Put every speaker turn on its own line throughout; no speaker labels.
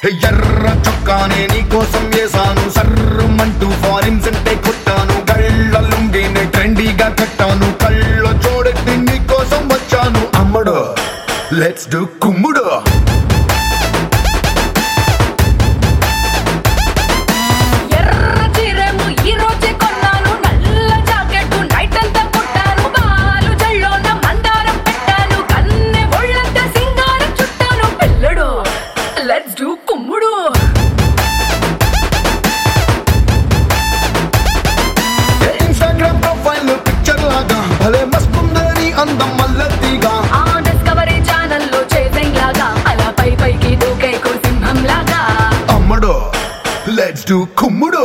ఎర్ర చొక్కానే నీకోసం వేసాను సర్రమంటూ ఫారిన్స్ అంటే కొట్టాను కళ్ళ లుంగిని ట్రెండీగా కట్టాను కళ్ళ చూడెత్తి నీకోసం వచ్చాను అమ్మడు లెట్స్ డు కుమ్ముడు
ఎర్ర చీరేమో ఈ రోజే కొన్నాను నల్ల జాకెట్ నైట్ అంతా కుట్టాను బాలు జల్లోన మందారం పెట్టాను కన్నె ఒళ్ళంతా సింగారం చుట్టాను పిల్లడు లెట్స్ డూ కుమ్ముడు
ఇన్స్టాగ్రామ్ ప్రొఫైల్ పిక్చర్ లాగా భలే మస్తుందని అందం మల్లతిగా
ఆ డిస్కవరీ ఛానల్లో చేసింగ్ లాగా అలా పై పైకి దూకేకు సింహం లాగా
అమ్మడు లెట్స్ డు కుమ్ముడు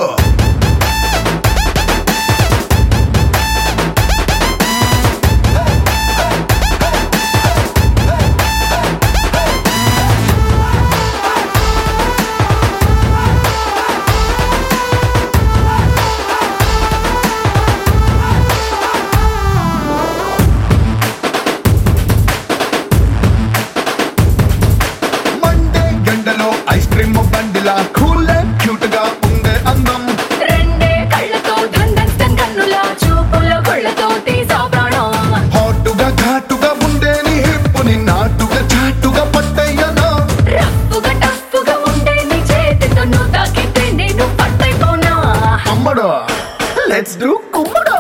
మండే గంటలో ఐస్ క్రీమ్ బండిలా కూల్ క్యూట్ గా ఉండే అందం
రెండే కళ్ళతో ధందన్ కన్నుల చూపుల కొళ్ళతో తీసా ప్రాణం
హాటుగా ఘాటుగా ఉండే నీ హిప్పుని నాటుగా చాటుగా పట్టయ్యనా
రఫ్ఫుగా టఫ్ఫుగా ఉండే నీ చేతితో నువ్వు తాకితే నేను పట్టైపోనా
అమ్మడు లెట్స్ డు కుమ్ముడు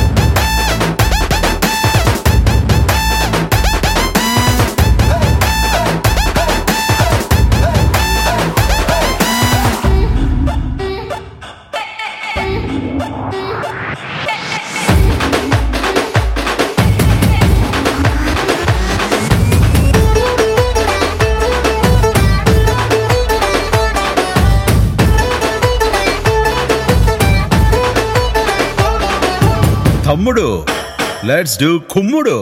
తమ్ముడు లెట్స్ డూ కుమ్ముడు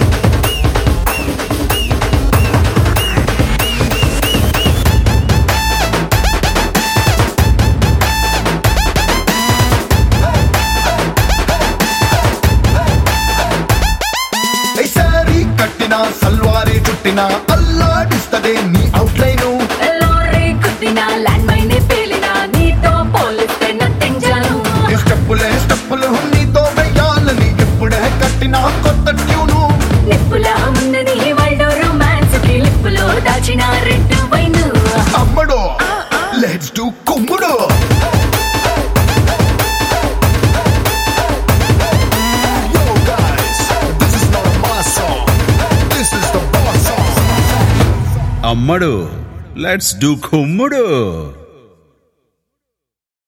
సారీ కట్టిన సల్వారీ చుట్టిన అల్లాడిస్తదే నీ అవుట్లైను
లారీ కుట్టిన ల్యాండ్ మైన్ పేలిన నీతో పోలిస్తే నథింగ్ జాను
స్టెప్పులే స్టెప్పులు నీతో వెయ్యాలని ఎప్పుడే కట్టిన కొత్త ట్యూను
నిప్పుల ఉన్నది వరల్డ్ రొమాన్స్ కి లిప్పులో దాచిన రెడ్ వైన్
అమ్మడు లెట్స్ డు కుమ్ముడు Yo guys, this is not a mass song. This is the boss song.
అమ్మడు లెట్స్ డూ కుమ్ముడు